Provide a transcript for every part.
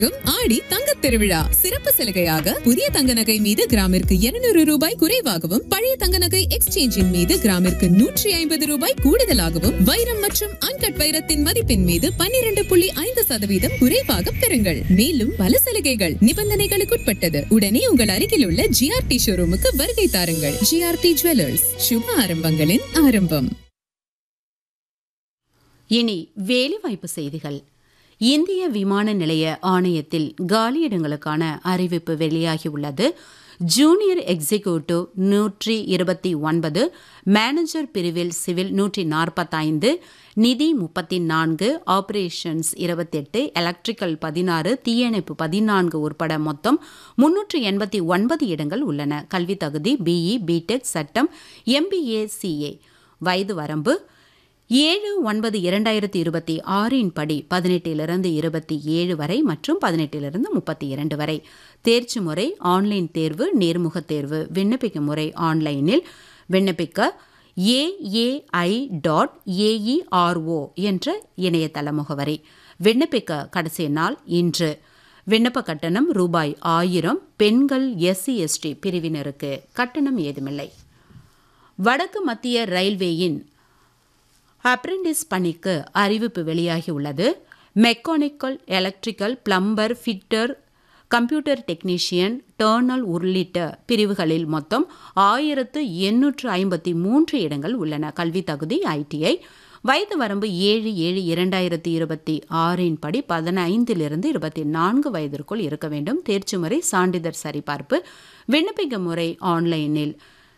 ஆடி தங்க திருவிழா சிறப்பு சலுகையாக புதிய தங்க நகை மீது கிராமிற்கு 200 ரூபாய் குறைவாகவும் பழைய தங்க நகை எக்ஸ்சேஞ்சின் மீது கிராமிற்கு நூற்றி ஐம்பது ரூபாய் கூடுதலாகவும் வைரம் மற்றும் அன்கட் வைரத்தின் மதிப்பின் மீது 12.5% புள்ளி ஐந்து சதவீதம் குறைவாக பெறுங்கள் மேலும் பல சலுகைகள் நிபந்தனைகளுக்குட்பட்டது உடனே உங்கள் அருகில் உள்ள ஜிஆர்டி ஷோரூமுக்கு வருகை தாருங்கள் ஜிஆர்டி ஜுவல்லர்ஸ் சுப ஆரம்பங்களின் ஆரம்பம் இனி வேலைவாய்ப்பு செய்திகள் இந்திய விமான நிலைய ஆணையத்தில் காலியிடங்களுக்கான அறிவிப்பு வெளியாகியுள்ளது ஜூனியர் எக்ஸிக்யூட்டிவ் நூற்றி இருபத்தி ஒன்பது மேனேஜர் பிரிவில் சிவில் நூற்றி நாற்பத்தைந்து நிதி முப்பத்தி நான்கு ஆபரேஷன்ஸ் இருபத்தெட்டு எலக்ட்ரிக்கல் பதினாறு தீயணைப்பு பதினான்கு உட்பட மொத்தம் முன்னூற்று எண்பத்தி ஒன்பது இடங்கள் உள்ளன கல்வி தகுதி பிஇ பிடெக் சட்டம் எம்பிஏ சிஏ வயது வரம்பு ஏழு ஒன்பது இரண்டாயிரத்தி இருபத்தி ஆறின் படி பதினெட்டிலிருந்து இருபத்தி ஏழு வரை மற்றும் பதினெட்டிலிருந்து முப்பத்தி இரண்டு வரை தேர்ச்சி முறை ஆன்லைன் தேர்வு நேர்முகத் தேர்வு விண்ணப்பிக்கும் முறை ஆன்லைனில் விண்ணப்பிக்க ஏஏஐ டாட் ஏஇஆர்ஓ என்ற இணையதள முகவரி விண்ணப்பிக்க கடைசி நாள் இன்று விண்ணப்ப கட்டணம் ரூபாய் ஆயிரம் பெண்கள் எஸ்சி எஸ்டி பிரிவினருக்கு கட்டணம் ஏதுமில்லை வடக்கு மத்திய ரயில்வேயின் அப்ரெண்டிஸ் பணிக்கு அறிவிப்பு வெளியாகியுள்ளது mechanical electrical plumber fitter computer technician turner உள்ளிட்ட பிரிவுகளில் மொத்தம் ஆயிரத்து எண்ணூற்று ஐம்பத்தி மூன்று இடங்கள் உள்ளன கல்வி தகுதி ஐடிஐ வயது வரம்பு ஏழு ஏழு இரண்டாயிரத்தி இருபத்தி ஆறின் படி பதினைந்திலிருந்து இருபத்தி நான்கு வயதிற்குள் இருக்க வேண்டும் தேர்ச்சி முறை சான்றிதழ் சரிபார்ப்பு விண்ணப்பிக்க முறை ஆன்லைனில்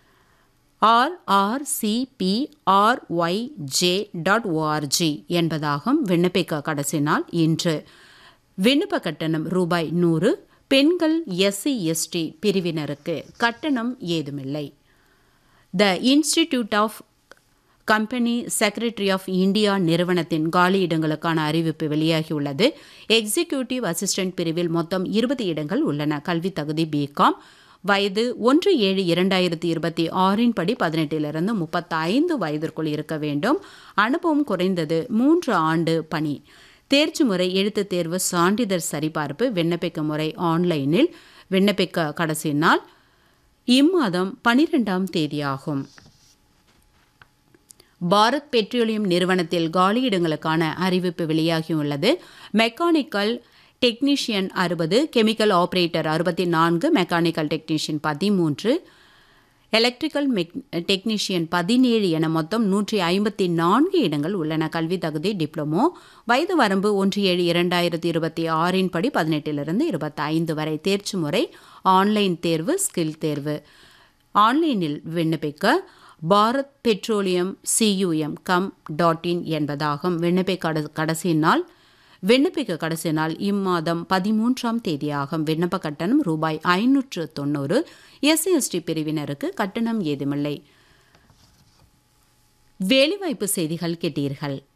ஆர்ஆர்சிபிஆர்ஒய்ஜே டாட் ஓஆர்ஜி என்பதாகும் விண்ணப்பிக்க கடைசி நாள் இன்று விண்ணப்ப கட்டணம் ரூபாய் நூறு பெண்கள் எஸ்சி எஸ்டி பிரிவினருக்கு கட்டணம் ஏதுமில்லை the institute of company secretary of India நிறுவனத்தின் காலியிடங்களுக்கான அறிவிப்பு வெளியாகியுள்ளது எக்ஸிகியூட்டிவ் அசிஸ்டன்ட் பிரிவில் மொத்தம் இருபது இடங்கள் உள்ளன கல்வி தகுதி பிகாம் வயது ஒன்று ஏழு இரண்டாயிரத்தி இருபத்தி ஆறின் படி பதினெட்டிலிருந்து முப்பத்தைந்து வயதிற்குள் இருக்க வேண்டும் அனுபவம் குறைந்தது மூன்று ஆண்டு பணி தேர்ச்சி முறை எழுத்துத் தேர்வு சான்றிதழ் சரிபார்ப்பு விண்ணப்பிக்க முறை ஆன்லைனில் விண்ணப்பிக்க கடைசி நாள் இம்மாதம் பனிரெண்டாம் தேதியாகும் பாரத் பெட்ரோலியம் நிறுவனத்தில் காலியிடங்களுக்கான அறிவிப்பு வெளியாகியுள்ளது மெக்கானிக்கல் டெக்னீஷியன் அறுபது கெமிக்கல் ஆபரேட்டர் அறுபத்தி நான்கு மெக்கானிக்கல் டெக்னீஷியன் பதிமூன்று எலக்ட்ரிக்கல் மெக் டெக்னீஷியன் பதினேழு என மொத்தம் நூற்றி ஐம்பத்தி நான்கு இடங்கள் உள்ளன கல்வி தகுதி டிப்ளமோ வயது வரம்பு ஒன்று ஏழு இரண்டாயிரத்தி இருபத்தி ஆறின் படி பதினெட்டிலிருந்து இருபத்தி ஐந்து வரை தேர்ச்சி முறை ஆன்லைன் தேர்வு ஸ்கில் தேர்வு ஆன்லைனில் விண்ணப்பிக்க Bharat petroleum CUM com dot in என்பதாகும் விண்ணப்பிக்க கடைசி நாள் விண்ணப்பிக்க கடைசி நாள் இம்மாதம் பதிமூன்றாம் தேதியாகும் விண்ணப்ப கட்டணம் ரூபாய் ஐநூற்று தொண்ணூறு எஸ்சி எஸ்டி பிரிவினருக்கு கட்டணம் ஏதுமில்லை வேலைவாய்ப்பு செய்திகள் கேட்டீர்கள்